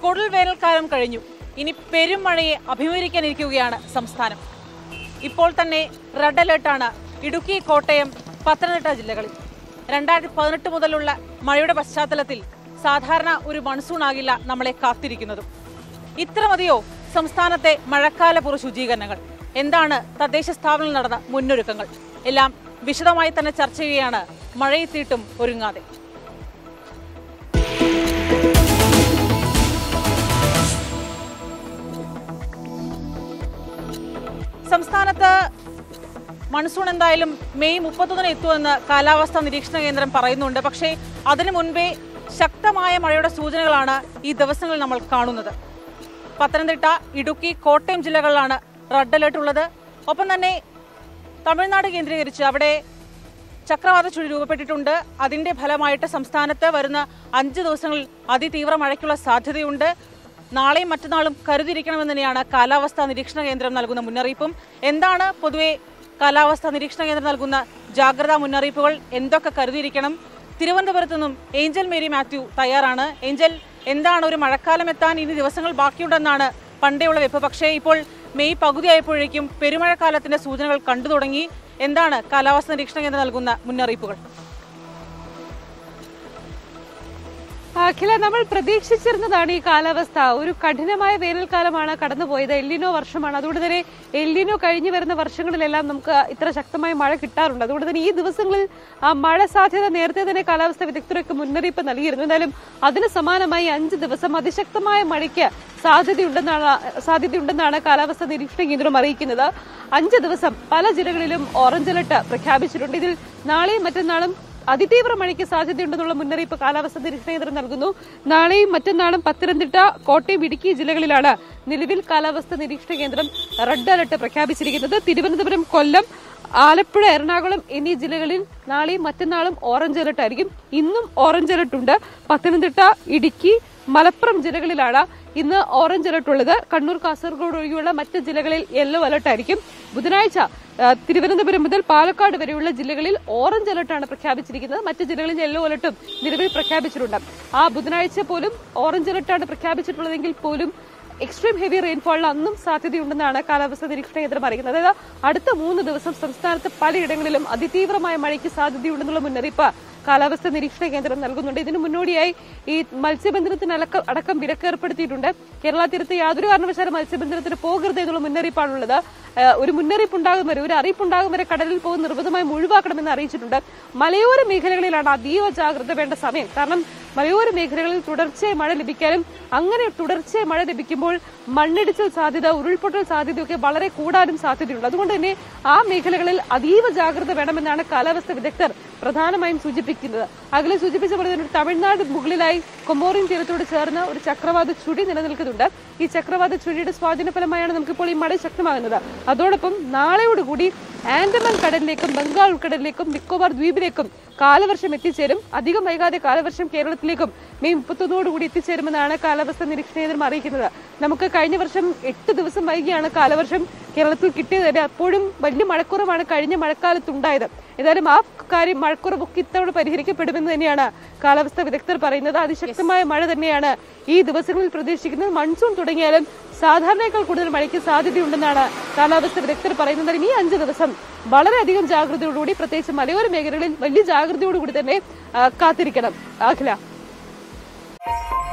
കൊടുൽ വേനൽക്കാലം കഴിഞ്ഞു ഇനി പെരുമഴയെ അഭിമുഖീകരിക്കാനിരിക്കുകയാണ് സംസ്ഥാനം ഇപ്പോൾ തന്നെ റെഡ് അലേർട്ടാണ് ഇടുക്കി കോട്ടയം പത്തനംതിട്ട ജില്ലകളിൽ രണ്ടായിരത്തി പതിനെട്ട് മുതലുള്ള മഴയുടെ പശ്ചാത്തലത്തിൽ സാധാരണ ഒരു മൺസൂൺ ആകില്ല നമ്മളെ കാത്തിരിക്കുന്നതും ഇത്ര മതിയോ സംസ്ഥാനത്തെ മഴക്കാലപൂർവ്വ ശുചീകരണങ്ങൾ എന്താണ് തദ്ദേശ സ്ഥാപനങ്ങളിൽ നടന്ന മുന്നൊരുക്കങ്ങൾ എല്ലാം വിശദമായി തന്നെ ചർച്ച ചെയ്യുകയാണ് മഴയെത്തിയിട്ടും ഒരുങ്ങാതെ സംസ്ഥാനത്ത് മൺസൂൺ എന്തായാലും മെയ് മുപ്പത്തൊന്നിന് എത്തുമെന്ന് കാലാവസ്ഥാ നിരീക്ഷണ കേന്ദ്രം പറയുന്നുണ്ട് പക്ഷേ അതിനു മുൻപേ ശക്തമായ മഴയുടെ സൂചനകളാണ് ഈ ദിവസങ്ങളിൽ നമ്മൾ കാണുന്നത് പത്തനംതിട്ട ഇടുക്കി കോട്ടയം ജില്ലകളിലാണ് റെഡ് അലേർട്ട് ഉള്ളത് ഒപ്പം തന്നെ തമിഴ്നാട് കേന്ദ്രീകരിച്ച് അവിടെ ചക്രവാത ചുഴി രൂപപ്പെട്ടിട്ടുണ്ട് അതിന്റെ ഫലമായിട്ട് സംസ്ഥാനത്ത് വരുന്ന അഞ്ച് ദിവസങ്ങളിൽ അതിതീവ്ര മഴയ്ക്കുള്ള സാധ്യതയുണ്ട് നാളെയും മറ്റന്നാളും കരുതിയിരിക്കണമെന്ന് തന്നെയാണ് കാലാവസ്ഥാ നിരീക്ഷണ കേന്ദ്രം നൽകുന്ന മുന്നറിയിപ്പും എന്താണ് പൊതുവെ കാലാവസ്ഥാ നിരീക്ഷണ കേന്ദ്രം നൽകുന്ന ജാഗ്രതാ മുന്നറിയിപ്പുകൾ എന്തൊക്കെ കരുതിയിരിക്കണം തിരുവനന്തപുരത്തു നിന്നും ഏഞ്ചൽ മേരി മാത്യു തയ്യാറാണ് ഏഞ്ചൽ എന്താണ് ഒരു മഴക്കാലം എത്താൻ ഇനി ദിവസങ്ങൾ ബാക്കിയുണ്ടെന്നാണ് പണ്ടേയുള്ള വെപ്പ് പക്ഷേ ഇപ്പോൾ മെയ് പകുതിയായപ്പോഴേക്കും പെരുമഴക്കാലത്തിന്റെ സൂചനകൾ കണ്ടു തുടങ്ങി എന്താണ് കാലാവസ്ഥാ നിരീക്ഷണ കേന്ദ്രം നൽകുന്ന മുന്നറിയിപ്പുകൾ അഖില നമ്മൾ പ്രതീക്ഷിച്ചിരുന്നതാണ് ഈ കാലാവസ്ഥ ഒരു കഠിനമായ വേനൽക്കാലമാണ് കടന്നുപോയത് എല്ലിനോ വർഷമാണ് അതുകൊണ്ട് തന്നെ എല്ലിനോ കഴിഞ്ഞു വരുന്ന വർഷങ്ങളിലെല്ലാം നമുക്ക് ഇത്ര ശക്തമായ മഴ കിട്ടാറുണ്ട് അതുകൊണ്ട് തന്നെ ഈ ദിവസങ്ങളിൽ ആ മഴ സാധ്യത നേരത്തെ തന്നെ കാലാവസ്ഥ വിദഗ്ധരൊക്കെ മുന്നറിയിപ്പ് നൽകിയിരുന്നു എന്തായാലും അതിന് സമാനമായി അഞ്ച് ദിവസം അതിശക്തമായ മഴയ്ക്ക് സാധ്യതയുണ്ടെന്നാണ് സാധ്യതയുണ്ടെന്നാണ് കാലാവസ്ഥാ നിരീക്ഷണ കേന്ദ്രം അറിയിക്കുന്നത് അഞ്ച് ദിവസം പല ജില്ലകളിലും ഓറഞ്ച് അലർട്ട് പ്രഖ്യാപിച്ചിട്ടുണ്ട് ഇതിൽ നാളെയും മറ്റന്നാളും അതിതീവ്ര മഴയ്ക്ക് സാധ്യതയുണ്ടെന്നുള്ള മുന്നറിയിപ്പ് കാലാവസ്ഥാ നിരീക്ഷണ കേന്ദ്രം നൽകുന്നു നാളെയും മറ്റന്നാളും പത്തനംതിട്ട കോട്ടയം ഇടുക്കി ജില്ലകളിലാണ് നിലവിൽ കാലാവസ്ഥാ നിരീക്ഷണ കേന്ദ്രം റെഡ് അലർട്ട് പ്രഖ്യാപിച്ചിരിക്കുന്നത് തിരുവനന്തപുരം കൊല്ലം ആലപ്പുഴ എറണാകുളം എന്നീ ജില്ലകളിൽ നാളെയും മറ്റന്നാളും ഓറഞ്ച് അലർട്ട് ആയിരിക്കും ഇന്നും ഓറഞ്ച് അലർട്ട് ഉണ്ട് പത്തനംതിട്ട ഇടുക്കി മലപ്പുറം ജില്ലകളിലാണ് ഇന്ന് ഓറഞ്ച് അലർട്ട് ഉള്ളത് കണ്ണൂർ കാസർഗോഡ് ഒഴികെയുള്ള മറ്റ് ജില്ലകളിൽ യെല്ലോ അലർട്ട് ആയിരിക്കും ബുധനാഴ്ച ആ, തിരുവനന്തപുരം മുതൽ പാലക്കാട് വരെയുള്ള ജില്ലകളിൽ ഓറഞ്ച് അലർട്ടാണ് പ്രഖ്യാപിച്ചിരിക്കുന്നത് മറ്റ് ജില്ലകളിൽ യെല്ലോ അലർട്ടും നിലവിൽ പ്രഖ്യാപിച്ചിട്ടുണ്ട് ആ ബുധനാഴ്ച പോലും ഓറഞ്ച് അലർട്ടാണ് പ്രഖ്യാപിച്ചിട്ടുള്ളതെങ്കിൽ പോലും എക്സ്ട്രീം ഹെവി റെയിൻഫോളിന് അന്നും സാധ്യതയുണ്ടെന്നാണ് കാലാവസ്ഥാ നിരീക്ഷണ കേന്ദ്രം അറിയിക്കുന്നത് അതായത് അടുത്ത മൂന്ന് ദിവസം സംസ്ഥാനത്ത് പലയിടങ്ങളിലും അതിതീവ്രമായ മഴയ്ക്ക് സാധ്യതയുണ്ടെന്നുള്ള മുന്നറിയിപ്പ് കാലാവസ്ഥാ നിരീക്ഷണ കേന്ദ്രം നൽകുന്നുണ്ട് ഇതിനു മുന്നോടിയായി ഈ മത്സ്യബന്ധനത്തിന് അലക്ക- അടക്കം വിലക്ക് ഏർപ്പെടുത്തിയിട്ടുണ്ട് കേരള തീരത്ത് യാതൊരു കാരണവശാലും മത്സ്യബന്ധനത്തിന് പോകരുത് എന്നുള്ള മുന്നറിയിപ്പാണുള്ളത് ഏഹ് ഒരു മുന്നറിയിപ്പ് ഉണ്ടാകും വരെ ഒരു അറിയിപ്പ് ഉണ്ടാകും വരെ കടലിൽ പോകുന്ന നിർബന്ധമായും ഒഴിവാക്കണമെന്ന് അറിയിച്ചിട്ടുണ്ട് മലയോര മേഖലകളിലാണ് അതീവ ജാഗ്രത വേണ്ട സമയം കാരണം മലയോര മേഖലകളിൽ തുടർച്ചയായി മഴ ലഭിക്കാനും അങ്ങനെ തുടർച്ചയായി മഴ ലഭിക്കുമ്പോൾ മണ്ണിടിച്ചിൽ സാധ്യത ഉരുൾപൊട്ടൽ സാധ്യതയൊക്കെ വളരെ കൂടാനും സാധ്യതയുണ്ട് അതുകൊണ്ട് തന്നെ ആ മേഖലകളിൽ അതീവ ജാഗ്രത വേണമെന്നാണ് കാലാവസ്ഥ വിദഗ്ധർ പ്രധാനമായും സൂചിപ്പിക്കുന്നത് അകലെ സൂചിപ്പിച്ച പോലെ തന്നെ തമിഴ്നാട് മുകളിലായി കൊമോറിൻ തീരത്തോട് ചേർന്ന് ഒരു ചക്രവാത ചുഴി നിലനിൽക്കുന്നുണ്ട് ഈ ചക്രവാത ചുഴിയുടെ സ്വാധീന ഫലമായാണ് നമുക്കിപ്പോൾ ഈ മഴ ശക്തമാകുന്നത് അതോടൊപ്പം നാളെയോടുകൂടി ആൻഡമാൻ കടലിലേക്കും ബംഗാൾ ഉൾക്കടലിലേക്കും നിക്കോബാർ ദ്വീപിലേക്കും കാലവർഷം എത്തിച്ചേരും അധികം വൈകാതെ കാലവർഷം കേരളത്തിലേക്കും മെയ് മുപ്പത്തൊന്നോടുകൂടി എത്തിച്ചേരുമെന്നാണ് കാലാവസ്ഥാ നിരീക്ഷണ കേന്ദ്രം അറിയിക്കുന്നത് നമുക്ക് കഴിഞ്ഞ വർഷം എട്ട് ദിവസം വൈകിയാണ് കാലവർഷം കേരളത്തിൽ കിട്ടിയത് തന്നെ അപ്പോഴും വലിയ മഴക്കുറവാണ് കഴിഞ്ഞ മഴക്കാലത്തുണ്ടായത് ഏതായാലും ആ കാര്യം മഴക്കുറവൊക്കെ ഇത്തവണ പരിഹരിക്കപ്പെടുമെന്ന് തന്നെയാണ് കാലാവസ്ഥാ വിദഗ്ധർ പറയുന്നത് അതിശക്തമായ മഴ തന്നെയാണ് ഈ ദിവസങ്ങളിൽ പ്രതീക്ഷിക്കുന്നത് മൺസൂൺ തുടങ്ങിയാലും സാധാരണയേക്കാൾ കൂടുതൽ മഴയ്ക്ക് സാധ്യതയുണ്ടെന്നാണ് കാലാവസ്ഥാ വിദഗ്ധർ പറയുന്നത് ഈ അഞ്ച് ദിവസം വളരെയധികം ജാഗ്രതയോടുകൂടി പ്രത്യേകിച്ച് മലയോര മേഖലകളിൽ വലിയ ജാഗ്രതയോടുകൂടി തന്നെ ആ, കാത്തിരിക്കണം അഖില